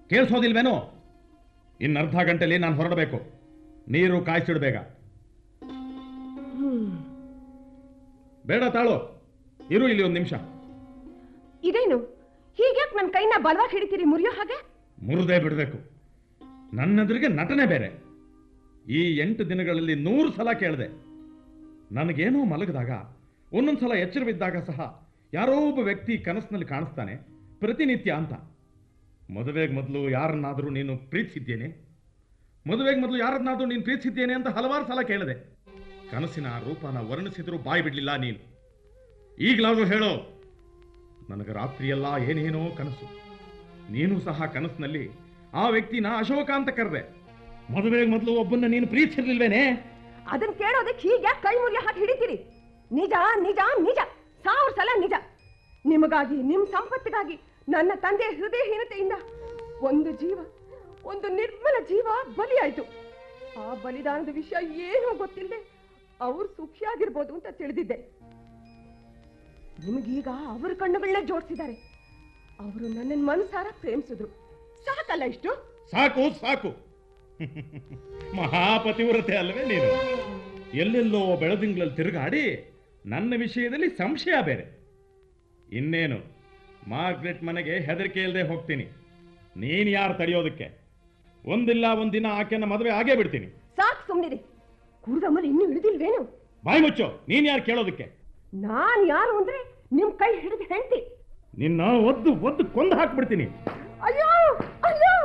ಕೇಳಿಸೋದಿಲ್ವೇನೋ ಇನ್ನು ಅರ್ಧ ಗಂಟೆಲಿ ನಾನು ಹೊರಡಬೇಕು ನೀರು ಕಾಯಿಸಿಡ್ಬೇಗ ಬೇಡ ತಾಳು ಇರು ಇಲ್ಲಿ ಒಂದು ನಿಮಿಷ ಇದೇನು ಹೀಗ್ಯಾಕ್ ನನ್ನ ಕೈನ ಬಲವಾಗಿ ಹಿಡಿತೀರಿ ಮುರಿಯೋ ಹಾಗೆ ಮುರಿದೇ ಬಿಡಬೇಕು ನನ್ನೆದುರಿಗೆ ನಟನೆ ಬೇರೆ ಈ ಎಂಟು ದಿನಗಳಲ್ಲಿ ನೂರು ಸಲ ಕೇಳಿದೆ ನನಗೇನೋ ಮಲಗಿದಾಗ ಒಂದೊಂದು ಸಲ ಎಚ್ಚರವಿದ್ದಾಗ ಸಹ ಯಾರೋ ಒಬ್ಬ ವ್ಯಕ್ತಿ ಕನಸಿನಲ್ಲಿ ಕಾಣಿಸ್ತಾನೆ ಪ್ರತಿನಿತ್ಯ ಅಂತ ಮದುವೆಗೆ ಮೊದಲು ಯಾರನ್ನಾದರೂ ನೀನು ಪ್ರೀತಿಸಿದ್ದೇನೆ ಮದುವೆಗೆ ಮೊದಲು ಯಾರನ್ನಾದರೂ ನೀನು ಪ್ರೀತಿಸಿದ್ದೇನೆ ಅಂತ ಹಲವಾರು ಸಲ ಕೇಳಿದೆ ಕನಸಿನ ರೂಪನ ವರ್ಣಿಸಿದರೂ ಬಾಯಿ ಬಿಡಲಿಲ್ಲ ನೀನು ಈಗಲಾದರೂ ಹೇಳೋ ನನಗೆ ರಾತ್ರಿಯೆಲ್ಲ ಏನೇನೋ ಕನಸು ನೀನು ಸಹ ಕನಸಿನಲ್ಲಿ ಆ ವ್ಯಕ್ತಿನ ಅಶೋಕ ಅಂತ ಕರೆದೆ ಮದುವೆಗೆ ಮೊದಲು ಒಬ್ಬನ್ನ ನೀನು ಪ್ರೀತಿಸಿರ್ಲಿಲ್ವೇನೆ ಅದನ್ನ ಕೇಳೋದಕ್ಕೆ ಹೀಗ್ಯಾಕ್ ಕೈ ಮುರಿಯೋ ಹಾಗೆ ಹಿಡಿತೀರಿ ನಿಜ ನಿಜ ನಿಜ ಸಾವಿರ ಸಲ ನಿಜ ನಿಮಗಾಗಿ ನಿಮ್ ಸಂಪತ್ತಿಗಾಗಿ ನನ್ನ ತಂದೆಯ ಹೃದಯಹೀನತೆಯಿಂದ ಒಂದು ಜೀವ ಒಂದು ನಿರ್ಮಲ ಜೀವ ಬಲಿಯಾಯ್ತು ಆ ಬಲಿದಾನದ ವಿಷಯ ಏನೂ ಗೊತ್ತಿಲ್ಲದೆ ಅವ್ರು ಸುಖಿಯಾಗಿರ್ಬೋದು ಅಂತ ತಿಳಿದಿದ್ದೆ ನಿಮಗೀಗ ಅವ್ರ ಕಣ್ಣುಗಳನ್ನ ಜೋಡಿಸಿದ್ದಾರೆ ಅವರು ನನ್ನನ್ನು ಮನಸಾರ ಪ್ರೇಮಿಸಿದ್ರು ಸಾಕಲ್ಲ ಇಷ್ಟು ಸಾಕು ಸಾಕು ಮಹಾಪತಿವ್ರತೆ ಅಲ್ವೇ ನೀನು ಎಲ್ಲೆಲ್ಲೋ ಬೆಳದಿಂಗಳಲ್ಲಿ ತಿರುಗಾಡಿ ನನ್ನ ವಿಷಯದಲ್ಲಿ ಸಂಶಯ ಬೇರೆ ಇನ್ನೇನು ಮಾರ್ಗ್ರೆಟ್ ಮನೆಗೆ ಹೆದರಿಕೆ ಇಲ್ಲದೆ ಹೋಗ್ತೀನಿ ನೀನು ಯಾರು ತಡೆಯೋದಕ್ಕೆ ಒಂದಿಲ್ಲ ಒಂದಿನ ಆಕೆನ ಮದುವೆ ಆಗೇ ಬಿಡ್ತೀನಿ ಸಾಕು ಸುಮ್ಮನಿರಿ ಕುಡ್ದಮ್ಮಲ್ಲಿ ಇನ್ನೂ ಹಿಡಿದಿಲ್ವೇನು ಬಾಯಿ ಮುಚ್ಚು ನೀನು ಯಾರು ಕೇಳೋದಕ್ಕೆ ನಾನ್ ಯಾರು ಅಂದ್ರೆ ನಿಮ್ ಕೈ ಹಿಡಿದು ಹೆಂಡ್ತಿ ನಿನ್ನ ಒದ್ದು ಒದ್ದು ಕೊಂದು ಹಾಕ್ಬಿಡ್ತೀನಿ ಅಯ್ಯೋ ಅಯ್ಯೋ